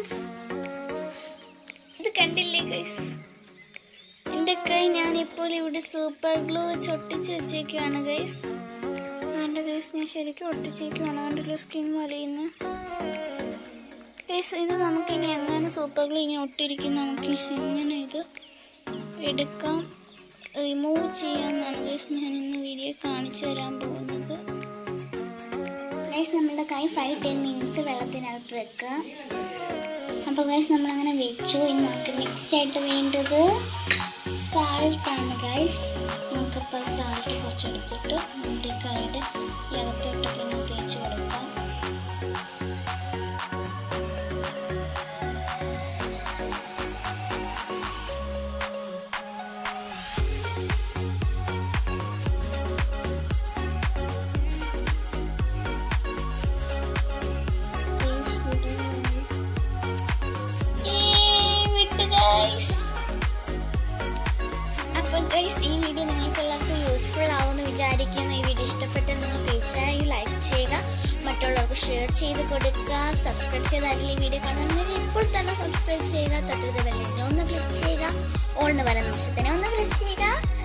Means ഇത് കണ്ടില്ലേ guys എൻ്റെ കൈ ഞാൻ ഇപ്പോൾ ഇവിടെ സൂപ്പർ ഗ്ലൂ വെച്ച് ഒട്ടിച്ച് വെച്ചേക്കുവാണ് ഗൈസ് അതുകൊണ്ട് ഗൈസ് ഞാൻ ശരിക്കും ഒട്ടിച്ചേക്കുവാണ് അതുകൊണ്ടുള്ള സ്കിൻ വലിയുന്നു ഗൈസ് ഇത് നമുക്കിനി എങ്ങനെ സൂപ്പർ ഗ്ലൂ ഇങ്ങനെ ഒട്ടിയിരിക്കും നമുക്ക് എങ്ങനെ ഇത് എടുക്കാം റിമൂവ് ചെയ്യാമെന്നാണ് ഗൈസ് ഞാൻ ഇന്ന് വീഡിയോ കാണിച്ചു തരാൻ പോകുന്നത് ഗൈസ് നമ്മുടെ കൈ ഫൈവ് ടെൻ മിനിറ്റ്സ് വെള്ളത്തിനകത്ത് വെക്കുക അപ്പോൾ ഗൈസ് നമ്മളങ്ങനെ വെച്ചു ഇനി നമുക്ക് നെക്സ്റ്റ് ആയിട്ട് വേണ്ടത് സാൾട്ട് ആണ് ഗൈസ് നമുക്കിപ്പോൾ സാൾട്ട് കുറച്ചെടുത്തിട്ട് നമ്മുടെ കൈയുടെ ഈ അകത്തോട്ടൊക്കെ ഒന്ന് തേച്ച് കൊടുക്കാം Guys, video ആയി. ഏയ്, വിട്ടു guys. അപ്പോൾ ഗൈസ് ഈ വീഡിയോ നിങ്ങൾക്ക് എല്ലാവർക്കും യൂസ്ഫുൾ ആവുമെന്ന് വിചാരിക്കുന്നു ഈ വീഡിയോ ഇഷ്ടപ്പെട്ടാൽ നിങ്ങൾ തീർച്ചയായും ലൈക്ക് ചെയ്യുക മറ്റുള്ളവർക്ക് ഷെയർ ചെയ്ത് കൊടുക്കുക സബ്സ്ക്രൈബ് ചെയ്ത് ആരെങ്കിലും ഈ വീഡിയോ കാണുന്നുണ്ടെങ്കിൽ ഇപ്പോൾ തന്നെ സബ്സ്ക്രൈബ് ചെയ്യുക തൊട്ടടുത്ത ബെല്ലിൽ ഒന്ന് ക്ലിക്ക് ചെയ്യുക ഓൾ എന്ന് പറയുന്ന നിമിഷത്തിനെ ഒന്ന് പ്രസ് ചെയ്യുക